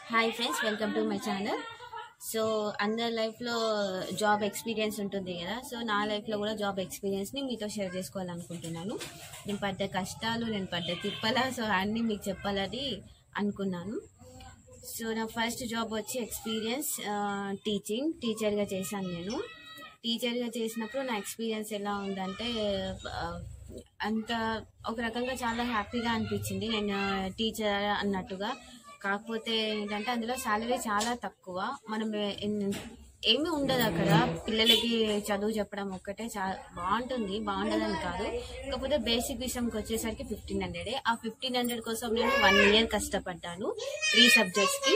hi friends welcome to my channel so అందరి లైఫ్లో job experience ఉంటుంది కదా సో నా లైఫ్లో కూడా జాబ్ ఎక్స్పీరియన్స్ని మీతో షేర్ చేసుకోవాలనుకుంటున్నాను నేను పడ్డ కష్టాలు నేను పడ్డ తిప్పల సో అన్నీ మీకు చెప్పాలని అనుకున్నాను సో నా ఫస్ట్ జాబ్ వచ్చి ఎక్స్పీరియన్స్ టీచింగ్ టీచర్గా చేశాను నేను టీచర్గా చేసినప్పుడు నా ఎక్స్పీరియన్స్ ఎలా ఉందంటే ఆ, అంత ఒక రకంగా చాలా హ్యాపీగా అనిపించింది నేను టీచర్ అన్నట్టుగా కాకపోతే ఏంటంటే అందులో సాలరీ చాలా తక్కువ మనం ఎన్- ఏమీ ఉండదు అక్కడ పిల్లలకి చదువు చెప్పడం ఒక్కటే చాలా బాగుంటుంది బాగుండదని కాదు కాకపోతే బేసిక్ విషయంకి వచ్చేసరికి ఫిఫ్టీన్ హండ్రెడ్ ఆ ఫిఫ్టీన్ హండ్రెడ్ కోసం నేను వన్ ఇయర్ కష్టపడ్డాను త్రీ సబ్జెక్ట్స్కి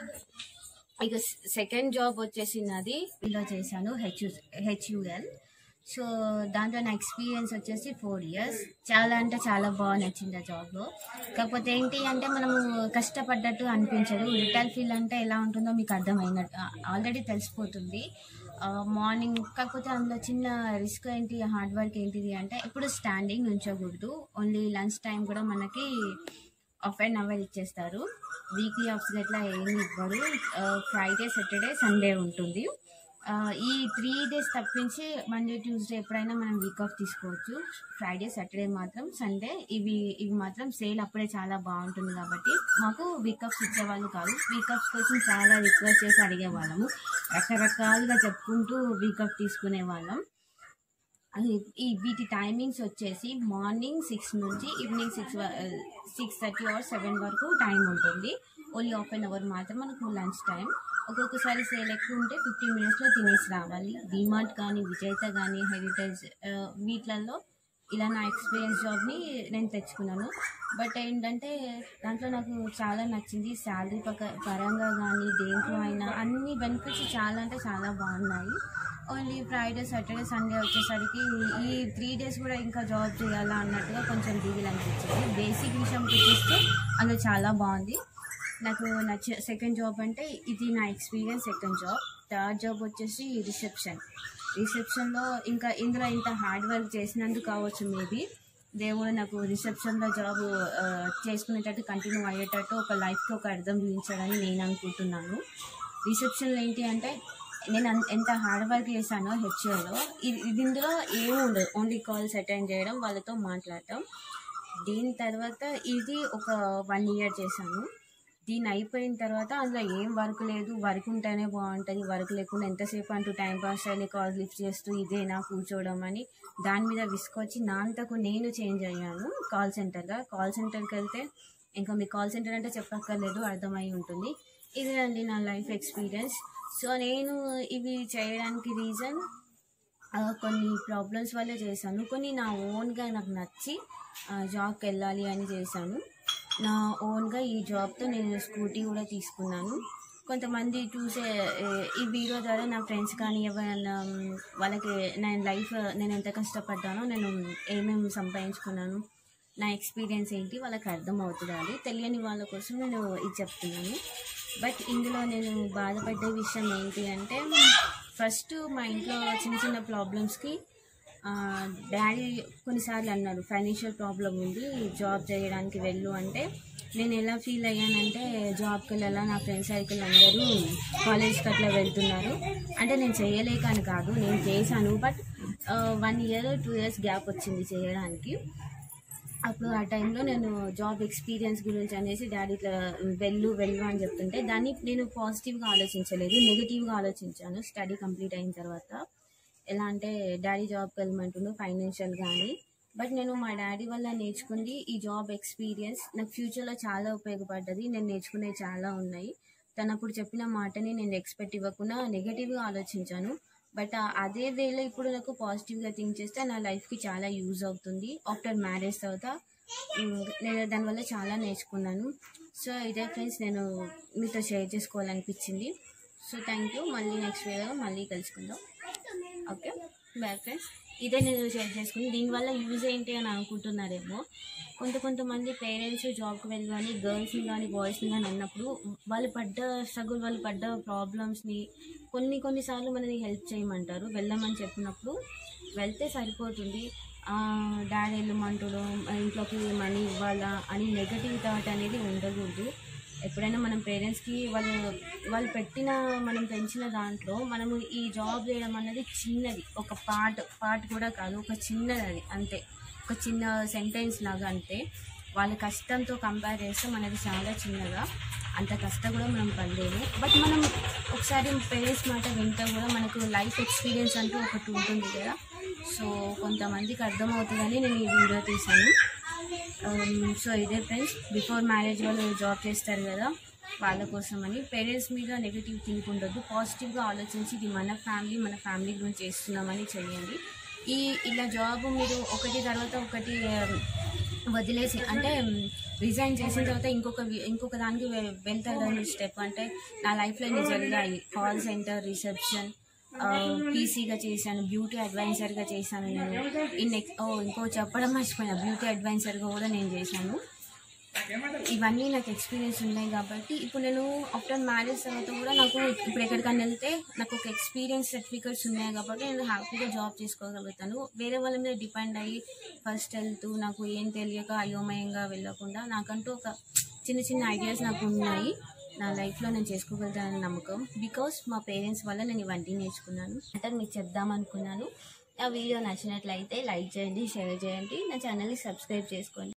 ఇక సెకండ్ జాబ్ వచ్చేసి నాది ఇలా చేశాను హెచ్యు హెచ్యుఎల్ సో దాంట్లో నా ఎక్స్పీరియన్స్ వచ్చేసి ఫోర్ ఇయర్స్ చాలా అంటే చాలా బాగా నచ్చింది ఆ జాబ్లో కాకపోతే ఏంటి అంటే మనము కష్టపడ్డట్టు అనిపించదు రిటైల్ ఫీల్ అంటే ఎలా ఉంటుందో మీకు అర్థమైనట్టు ఆల్రెడీ తెలిసిపోతుంది మార్నింగ్ కాకపోతే అందులో చిన్న రిస్క్ ఏంటి హార్డ్ వర్క్ ఏంటిది అంటే ఇప్పుడు స్టాండింగ్ ఉంచకూడదు ఓన్లీ లంచ్ టైం కూడా మనకి హాఫ్ అన్ అవర్ ఇచ్చేస్తారు వీక్లీ ఆఫ్స్ గట్లా ఏమి ఇవ్వరు ఫ్రైడే సాటర్డే సండే ఉంటుంది ఆ, ఈ త్రీ డేస్ తప్పించి మండే ట్యూస్డే ఎప్పుడైనా మనం వీక్ ఆఫ్ తీసుకోవచ్చు ఫ్రైడే సాటర్డే మాత్రం సండే ఇవి ఇవి మాత్రం సేల్ అప్పుడే చాలా బాగుంటుంది కాబట్టి మాకు వీక్ ఆఫ్స్ ఇచ్చేవాళ్ళు కాదు వీక్ ఆఫ్స్ కోసం చాలా రిక్వెస్ట్ చేసి అడిగేవాళ్ళము రకరకాలుగా చెప్పుకుంటూ వీక్ ఆఫ్ తీసుకునే వాళ్ళం అది ఈ వీటి టైమింగ్స్ వచ్చేసి మార్నింగ్ సిక్స్ నుంచి evening six six thirty or seven వరకు టైం ఉంటుంది ఓన్లీ హాఫ్ అన్ అవర్ మాత్రం మనకు లంచ్ టైం ఒక్కొక్కసారి సేల్ ఎక్కువ ఉంటే ఫిఫ్టీన్ మినిట్స్లో తినేసి రావాలి డిమార్ట్ కానీ విజేత కానీ హెరిటేజ్ వీటిలలో ఇలా నా ఎక్స్పీరియన్స్ జాబ్ని నేను తెచ్చుకున్నాను బట్ ఏంటంటే దాంట్లో నాకు చాలా నచ్చింది శాలరీ పక పరంగా కానీ దేంట్లో అయినా అన్ని బెనిఫిట్స్ చాలా అంటే చాలా బాగున్నాయి ఓన్లీ ఫ్రైడే సాటర్డే సండే వచ్చేసరికి ఈ త్రీ డేస్ కూడా ఇంకా జాబ్ చేయాలా అన్నట్టుగా కొంచెం దిగులు అనిపించింది బేసిక్ విషయం చూస్తే అది చాలా బాగుంది నాకు నచ్చే సెకండ్ జాబ్ అంటే ఇది నా experience second job third job వచ్చేసి రిసెప్షన్ రిసెప్షన్లో ఇంకా ఇందులో ఇంత హార్డ్ వర్క్ చేసినందుకు కావచ్చు మేబీ దేవుడు నాకు రిసెప్షన్లో జాబ్ ఆ, చేసుకునేటట్టు కంటిన్యూ అయ్యేటట్టు ఒక లైఫ్కి ఒక అర్థం చూపించాడని నేను అనుకుంటున్నాను రిసెప్షన్లో ఏంటి అంటే నేను అన్- ఎంత హార్డ్ వర్క్ చేశానో హెచ్ఓలో ఇది ఇది ఇందులో ఏమీ ఉండదు ఓన్లీ కాల్స్ అటెండ్ చేయడం వాళ్ళతో మాట్లాడటం దీని తర్వాత ఇది ఒక వన్ ఇయర్ చేశాను దీని అయిపోయిన తర్వాత అందులో ఏం వర్క్ లేదు వర్క్ ఉంటేనే బాగుంటుంది వర్క్ లేకుండా ఎంతసేపు అంటూ టైం పాస్ అయ్యి కాల్ లిఫ్ట్ చేస్తూ ఇదేనా కూర్చోవడం అని దాని మీద విసుకొచ్చి నా అంతకు నేను చేంజ్ అయ్యాను కాల్ సెంటర్గా కాల్ సెంటర్కి వెళ్తే ఇంకా మీ కాల్ సెంటర్ అంటే చెప్పక్కర్లేదు అర్థమై ఉంటుంది ఇది అండి నా లైఫ్ ఎక్స్పీరియన్స్ సో నేను ఇవి చేయడానికి రీజన్ ఆ, కొన్ని ప్రాబ్లమ్స్ వల్లే చేశాను కొన్ని నా ఓన్గా నాకు నచ్చి ఆ, జాబ్కి వెళ్ళాలి అని చేశాను నా ఓన్గా ఈ జాబ్తో నేను స్కూటీ కూడా తీసుకున్నాను కొంతమంది చూసే ఏ, ఈ వీడియో ద్వారా నా ఫ్రెండ్స్ కానీ ఎవరైనా మ్, వాళ్ళకి నేను లైఫ్ నేను ఎంత కష్టపడ్డానో నేను ఏమేమి సంపాదించుకున్నాను నా ఎక్స్పీరియన్స్ ఏంటి వాళ్ళకి అర్థం అవుతుంది తెలియని వాళ్ళ కోసం నేను ఇది చెప్తున్నాను బట్ ఇందులో నేను బాధపడ్డే విషయం ఏంటి అంటే ఫస్ట్ మా ఇంట్లో చిన్న చిన్న ప్రాబ్లమ్స్కి డాడీ కొన్నిసార్లు అన్నారు ఫైనాన్షియల్ ప్రాబ్లం ఉంది జాబ్ చేయడానికి వెళ్ళు అంటే నేను ఎలా ఫీల్ అయ్యానంటే జాబ్కి వెళ్ళాలా నా ఫ్రెండ్స్ సర్కిల్ అందరూ కాలేజ్కి అట్లా వెళ్తున్నారు అంటే నేను చేయలేక అని కాదు నేను చేశాను but one year two years gap వచ్చింది చేయడానికి అప్పుడు ఆ టైంలో నేను జాబ్ ఎక్స్పీరియన్స్ గురించి అనేసి డాడీ ఇట్లా వెళ్ళు వెళ్ళు అని చెప్తుంటే దాన్ని నేను పాజిటివ్గా ఆలోచించలేదు నెగిటివ్గా ఆలోచించాను స్టడీ కంప్లీట్ అయిన తర్వాత ఎలా అంటే డాడీ జాబ్కి వెళ్ళమంటుండు ఫైనాన్షియల్ కానీ బట్ నేను మా డాడీ వల్ల నేర్చుకుంది ఈ జాబ్ ఎక్స్పీరియన్స్ నాకు ఫ్యూచర్లో చాలా ఉపయోగపడ్డది నేను నేర్చుకునేవి చాలా ఉన్నాయి తను అప్పుడు చెప్పిన మాటని నేను ఎక్స్పెక్ట్ ఇవ్వకుండా నెగిటివ్గా ఆలోచించాను బట్ అదే వేలో ఇప్పుడు నాకు పాజిటివ్గా థింక్ చేస్తే నా లైఫ్కి చాలా యూజ్ అవుతుంది ఆఫ్టర్ మ్యారేజ్ తర్వాత ఉమ్, నేను దానివల్ల చాలా నేర్చుకున్నాను సో ఇదే ఫ్రెండ్స్ నేను మీతో షేర్ చేసుకోవాలనిపించింది సో థ్యాంక్ యూ మళ్ళీ నెక్స్ట్ వీడియోలో మళ్ళీ కలుసుకుందాం ఓకే బాయ్ ఫ్రెండ్స్ ఇదే నేను షేర్ చేసుకుని దీనివల్ల యూజ్ ఏంటి అని అనుకుంటున్నారేమో కొంత కొంతమంది పేరెంట్స్ జాబ్కి వెళ్ళి కానీ గర్ల్స్ని కానీ బాయ్స్ని కానీ అన్నప్పుడు వాళ్ళు పడ్డ స్ట్రగుల్ వాళ్ళు పడ్డ ప్రాబ్లమ్స్ని కొన్ని కొన్నిసార్లు మనని హెల్ప్ చేయమంటారు వెళ్ళమని చెప్పినప్పుడు వెళ్తే సరిపోతుంది డాడీ వెళ్ళమంటాడు ఇంట్లోకి మనీ ఇవ్వాలా అని నెగటివ్ థాట్ అనేది ఉండకూడదు ఎప్పుడైనా మనం పేరెంట్స్కి వాళ్ళు వాళ్ళు పెట్టిన మనం పెంచిన దాంట్లో మనము ఈ జాబ్ చేయడం అన్నది చిన్నది ఒక పార్ట్ పార్ట్ కూడా కాదు ఒక చిన్నది అది అంతే ఒక చిన్న సెంటెన్స్ లాగా అంతే వాళ్ళ కష్టంతో కంపేర్ చేస్తే మనది చాలా చిన్నగా అంత కష్టం కూడా మనం పడలేము బట్ మనం ఒకసారి పేరెంట్స్ మాట వింటే కూడా మనకు లైఫ్ ఎక్స్పీరియన్స్ అంటూ ఒకటి ఉంటుంది కదా సో కొంతమందికి అర్థమవుతుందని నేను ఈ వీడియో తీశాను సో ఇదే ఫ్రెండ్స్ బిఫోర్ మ్యారేజ్ వాళ్ళు జాబ్ చేస్తారు కదా వాళ్ళ కోసం అని పేరెంట్స్ మీద నెగిటివ్ థింక్ ఉండొద్దు పాజిటివ్గా ఆలోచించి ఇది మన ఫ్యామిలీ మన ఫ్యామిలీ గురించి చేస్తున్నామని చేయండి ఈ ఇలా జాబ్ మీరు ఒకటి తర్వాత ఒకటి um, వదిలేసి అంటే రిజైన్ చేసిన తర్వాత ఇంకొక వి- ఇంకొక దానికి వె- వెళ్తారని స్టెప్ అంటే నా లైఫ్లో ఇన్ని జరిగాయి కాల్ సెంటర్ రిసెప్షన్ పీసీగా చేశాను బ్యూటీ అడ్వైజర్గా చేశాను నేను ఈ నెక్స్ట్ ఓ ఇంకో చెప్పడం మర్చిపోయినా బ్యూటీ అడ్వైజర్గా కూడా నేను చేశాను ఇవన్నీ నాకు ఎక్స్పీరియన్స్ ఉన్నాయి కాబట్టి ఇప్పుడు నేను ఆఫ్టర్ మ్యారేజ్ తర్వాత కూడా నాకు ఇప్పుడు ఎక్కడికైనా వెళ్తే నాకు ఒక ఎక్స్పీరియన్స్ సర్టిఫికేట్స్ ఉన్నాయి కాబట్టి నేను హ్యాపీగా జాబ్ చేసుకోగలుగుతాను వేరే వాళ్ళ మీద డిపెండ్ అయ్యి ఫస్ట్ వెళ్తూ నాకు ఏం తెలియక అయోమయంగా వెళ్ళకుండా నాకంటూ ఒక చిన్న చిన్న ఐడియాస్ నాకు ఉన్నాయి నా లైఫ్లో నేను చేసుకోగలుగుతానని నమ్మకం బికాస్ మా పేరెంట్స్ వల్ల నేను ఇవన్నీ నేర్చుకున్నాను అంటే మీకు చెప్దామనుకున్నాను ఆ వీడియో నచ్చినట్లయితే లైక్ చేయండి షేర్ చేయండి నా ఛానల్ని సబ్స్క్రైబ్ చేసుకోండి